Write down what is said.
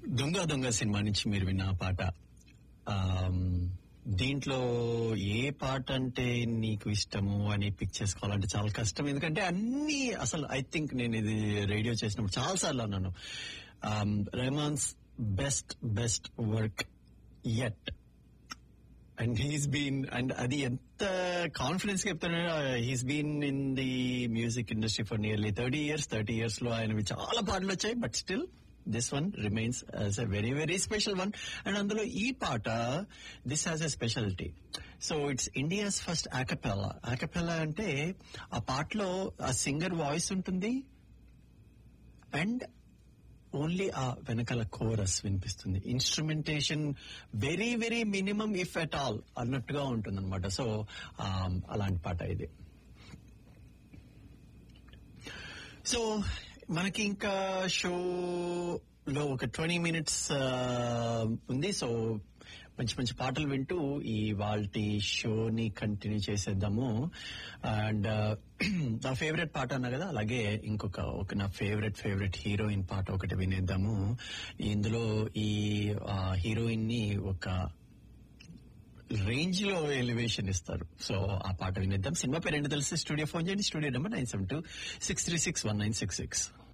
దొంగ దొంగ సినిమా నుంచి మీరు విన్న ఆ పాట ఆమ్, దీంట్లో ఏ పాట అంటే నీకు ఇష్టము అని పిక్ చేసుకోవాలంటే చాలా కష్టం ఎందుకంటే అన్ని అసలు ఐ థింక్ నేను ఇది రేడియో చేసినప్పుడు చాలా సార్లు అన్నాను Rahman's best best work yet and he's been and అది ఎంత కాన్ఫిడెన్స్ చెప్తాను he's been in the music industry for nearly thirty years thirty years లో ఆయనవి చాలా పాటలు వచ్చాయి but still this one remains as a very very special one and అందులో ఈ పాట this has a speciality so it's India's first acapella acapella అంటే ఆ పాటలో ఆ సింగర్ వాయిస్ ఉంటుంది అండ్ ఓన్లీ ఆ వెనకాల కోరస్ వినిపిస్తుంది instrumentation very very minimum if at all అన్నట్టుగా ఉంటుంది అనమాట సో అలాంటి పాట ఇది సో మనకి ఇంకా షోలో ఒక ట్వంటీ మినిట్స్ ఉంది సో మంచి మంచి పాటలు వింటూ ఈ వాళ్ళ షోని కంటిన్యూ చేసేద్దాము అండ్ నా ఫేవరెట్ పాట అన్నా కదా అలాగే ఇంకొక ఒక నా ఫేవరెట్ ఫేవరెట్ హీరోయిన్ పాట ఒకటి వినేద్దాము ఇందులో ఈ హీరోయిన్ ని ఒక రేంజ్ లో ఎలివేషన్ ఇస్తారు సో ఆ పాట వినేద్దాం సినిమా పేరు ఏంటో తెలిసి స్టూడియో ఫోన్ చేయండి studio number nine seven two six three six one nine six six